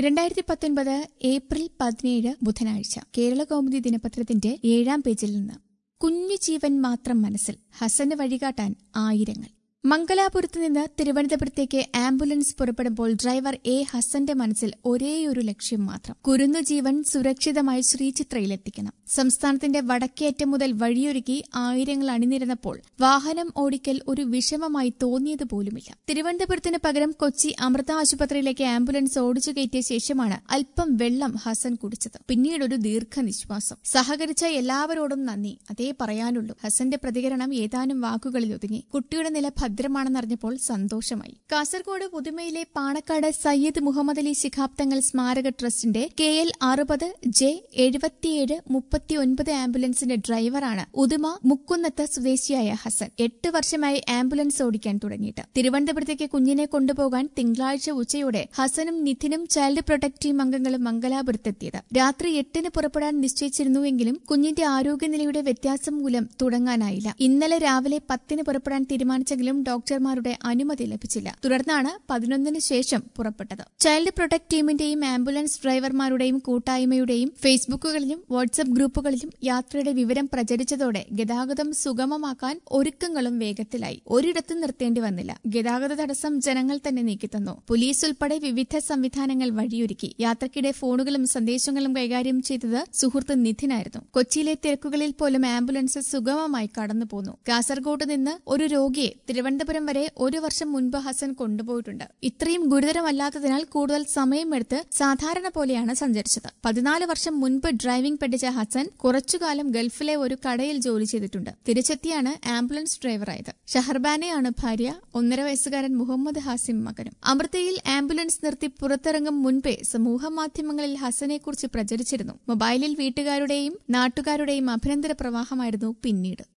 രണ്ടായിരത്തി പത്തൊൻപത് ഏപ്രിൽ പതിനേഴ് ബുധനാഴ്ച കേരള കൗമുദി ദിനപത്രത്തിന്റെ ഏഴാം പേജിൽ നിന്ന് കുഞ്ഞു ജീവൻ മാത്രം മനസ്സിൽ ഹസന് വഴികാട്ടാൻ ആയിരങ്ങൾ മംഗലാപുരത്ത് നിന്ന് തിരുവനന്തപുരത്തേക്ക് ആംബുലൻസ് പുറപ്പെടുമ്പോൾ ഡ്രൈവർ എ ഹസന്റെ മനസ്സിൽ ഒരേയൊരു ലക്ഷ്യം മാത്രം കുരുന്നു ജീവൻ സുരക്ഷിതമായി ശ്രീചിത്രയിലെത്തിക്കണം സംസ്ഥാനത്തിന്റെ വടക്കേയറ്റം മുതൽ വഴിയൊരുക്കി ആയിരങ്ങൾ അണിനിരന്നപ്പോൾ വാഹനം ഓടിക്കൽ ഒരു വിഷമമായി തോന്നിയതുപോലുമില്ല തിരുവനന്തപുരത്തിന് പകരം കൊച്ചി അമൃത ആശുപത്രിയിലേക്ക് ആംബുലൻസ് ഓടിച്ചു കയറ്റിയ ശേഷമാണ് അല്പം വെള്ളം ഹസൻ കുടിച്ചത് പിന്നീട് ഒരു ദീർഘനിശ്വാസം സഹകരിച്ച എല്ലാവരോടും നന്ദി അതേ പറയാനുള്ളൂ ഹസന്റെ പ്രതികരണം ഏതാനും വാക്കുകളിൽ ഒതുങ്ങി കുട്ടിയുടെ നില ഭദ്രമാണെന്നറിഞ്ഞപ്പോൾ സന്തോഷമായി കാസർഗോഡ് പുതുമയിലെ പാണക്കാട് സയ്യിദ് മുഹമ്മദ് അലി ശിഖാബ് തങ്ങൾ സ്മാരക ട്രസ്റ്റിന്റെ കെ എൽ അറുപത് ജെ എഴുപത്തിയേഴ് മുപ്പത്തിയൊൻപത് ആംബുലൻസിന്റെ ഡ്രൈവറാണ് ഉദുമ മുക്കുന്നത്ത് സ്വദേശിയായ ഹസൻ എട്ട് വർഷമായി ആംബുലൻസ് ഓടിക്കാൻ തുടങ്ങിയിട്ട് തിരുവനന്തപുരത്തേക്ക് കുഞ്ഞിനെ കൊണ്ടുപോകാൻ തിങ്കളാഴ്ച ഉച്ചയോടെ ഹസനും നിധിനും ചൈൽഡ് പ്രൊട്ടക്ട് ടീം അംഗങ്ങളും മംഗലാപുരത്തെത്തിയത് രാത്രി എട്ടിന് പുറപ്പെടാൻ നിശ്ചയിച്ചിരുന്നുവെങ്കിലും കുഞ്ഞിന്റെ ആരോഗ്യനിലയുടെ വ്യത്യാസം മൂലം തുടങ്ങാനായില്ല ഇന്നലെ രാവിലെ പത്തിന് പുറപ്പെടാൻ തീരുമാനിച്ചെങ്കിലും ഡോക്ടർമാരുടെ അനുമതി ലഭിച്ചില്ല തുടർന്നാണ് പതിനൊന്നിന് ശേഷം പുറപ്പെട്ടത് ചൈൽഡ് പ്രൊട്ടക്ട് ടീമിന്റെയും ആംബുലൻസ് ഡ്രൈവർമാരുടെയും കൂട്ടായ്മയുടെയും ഫേസ്ബുക്കുകളിലും വാട്സ്ആപ്പ് ഗ്രൂപ്പുകളിലും യാത്രയുടെ വിവരം പ്രചരിച്ചതോടെ ഗതാഗതം സുഗമമാക്കാൻ ഒരുക്കങ്ങളും വേഗത്തിലായി ഒരിടത്തും നിർത്തേണ്ടി വന്നില്ല ഗതാഗത തടസ്സം ജനങ്ങൾ തന്നെ നീക്കിത്തന്നു പോലീസ് ഉൾപ്പെടെ വിവിധ സംവിധാനങ്ങൾ വഴിയൊരുക്കി യാത്രക്കിടെ ഫോണുകളും സന്ദേശങ്ങളും കൈകാര്യം ചെയ്തത് സുഹൃത്ത് നിധിനായിരുന്നു കൊച്ചിയിലെ തിരക്കുകളിൽ പോലും ആംബുലൻസ് സുഗമമായി കടന്നുപോന്നു കാസർഗോഡ് നിന്ന് ഒരു രോഗിയെ തിരുവനന്തപുരം വരെ ഒരു വർഷം മുൻപ് ഹസൻ കൊണ്ടുപോയിട്ടുണ്ട് ഇത്രയും ഗുരുതരമല്ലാത്തതിനാൽ കൂടുതൽ സമയമെടുത്ത് സാധാരണ പോലെയാണ് സഞ്ചരിച്ചത് പതിനാല് വർഷം മുൻപ് ഡ്രൈവിംഗ് പഠിച്ച ഹസൻ കുറച്ചുകാലം ഗൾഫിലെ ഒരു കടയിൽ ജോലി ചെയ്തിട്ടുണ്ട് തിരിച്ചെത്തിയാണ് ആംബുലൻസ് ഡ്രൈവറായത് ഷഹർബാനെയാണ് ഭാര്യ ഒന്നര വയസ്സുകാരൻ മുഹമ്മദ് ഹാസിം മകനും അമൃതയിൽ ആംബുലൻസ് നിർത്തി പുറത്തിറങ്ങും മുൻപേ സമൂഹ മാധ്യമങ്ങളിൽ ഹസനെക്കുറിച്ച് പ്രചരിച്ചിരുന്നു മൊബൈലിൽ വീട്ടുകാരുടെയും നാട്ടുകാരുടെയും അഭിനന്ദന പ്രവാഹമായിരുന്നു പിന്നീട്